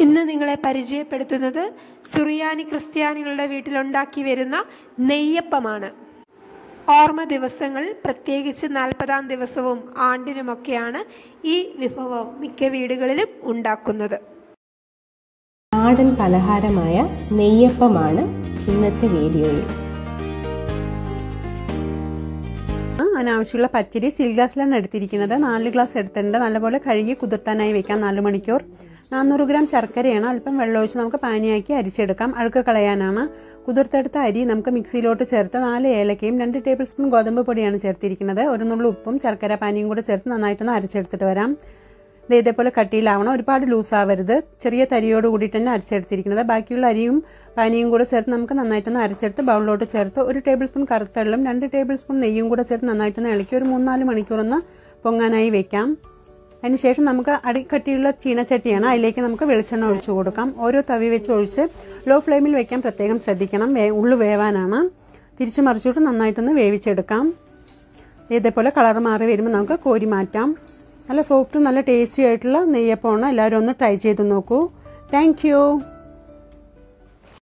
ഇന്ന് നിങ്ങളെ പരിചയപ്പെടുത്തുന്നത് സുറിയാനി ക്രിസ്ത്യാനികളുടെ വീട്ടിലുണ്ടാക്കി വരുന്ന നെയ്യപ്പമാണ് ഓർമ്മ ദിവസങ്ങളിൽ പ്രത്യേകിച്ച് നാൽപ്പതാം ദിവസവും ആണ്ടിനുമൊക്കെയാണ് ഈ വിഭവം മിക്ക വീടുകളിലും ഉണ്ടാക്കുന്നത് നാടൻ പലഹാരമായ നെയ്യപ്പമാണ് ഇന്നത്തെ വീഡിയോയിൽ അതിനാവശ്യമുള്ള പച്ചരി സ്റ്റീൽ ഗ്ലാസ്സിലാണ് എടുത്തിരിക്കുന്നത് നാല് ഗ്ലാസ് എടുത്തിട്ടുണ്ട് നല്ലപോലെ കഴുകി കുതിർത്താനായി വെക്കാം നാല് മണിക്കൂർ നാനൂറ് ഗ്രാം ശർക്കരയാണ് അല്പം വെള്ളമൊഴിച്ച് നമുക്ക് പാനിയാക്കി അരിച്ചെടുക്കാം അഴുക്ക് കളയാനാണ് കുതിർത്തെടുത്ത അരി നമുക്ക് മിക്സിയിലോട്ട് ചേർത്ത് നാല് ഏലക്കയും രണ്ട് ടേബിൾ സ്പൂൺ ഗോതമ്പ് പൊടിയാണ് ചേർത്തിരിക്കുന്നത് ഒരു നുള്ളു ഉപ്പും ശർക്കര പാനിയും കൂടെ ചേർത്ത് നന്നായിട്ടൊന്ന് അരച്ചെടുത്തിട്ട് വരാം ഇത് ഇതേപോലെ കട്ടിയിലാവണം ഒരുപാട് ലൂസ് ആവരുത് ചെറിയ തരിയോട് കൂടിയിട്ട് തന്നെ അരച്ചെടുത്തിരിക്കുന്നത് ബാക്കിയുള്ള അരിയും പാനിയും കൂടെ ചേർത്ത് നമുക്ക് നന്നായിട്ടൊന്ന് അരച്ചെടുത്ത് ബൗളിലോട്ട് ചേർത്ത് ഒരു ടേബിൾ സ്പൂൺ കറുത്തെള്ളും രണ്ട് ടേബിൾ സ്പൂൺ നെയ്യും കൂടെ ചേർത്ത് നന്നായിട്ടൊന്ന് ഇളക്കി ഒരു മൂന്നാല് മണിക്കൂറൊന്ന് പൊങ്ങാനായി വെക്കാം അതിനുശേഷം നമുക്ക് അടിക്കട്ടിയുള്ള ചീനച്ചട്ടിയാണ് അതിലേക്ക് നമുക്ക് വെളിച്ചെണ്ണ ഒഴിച്ചു കൊടുക്കാം ഓരോ തവി വെച്ച് ഒഴിച്ച് ലോ ഫ്ലെയിമിൽ വെക്കാൻ പ്രത്യേകം ശ്രദ്ധിക്കണം വേ ഉള്ളു വേവാനാണ് തിരിച്ചു മറിച്ചിട്ട് നന്നായിട്ടൊന്ന് വേവിച്ചെടുക്കാം ഇതേപോലെ കളർ മാറി വരുമ്പോൾ നമുക്ക് കോരി മാറ്റാം നല്ല സോഫ്റ്റും നല്ല ടേസ്റ്റി ആയിട്ടുള്ള നെയ്യപ്പമാണ് എല്ലാവരും ഒന്ന് ട്രൈ ചെയ്ത് നോക്കൂ താങ്ക്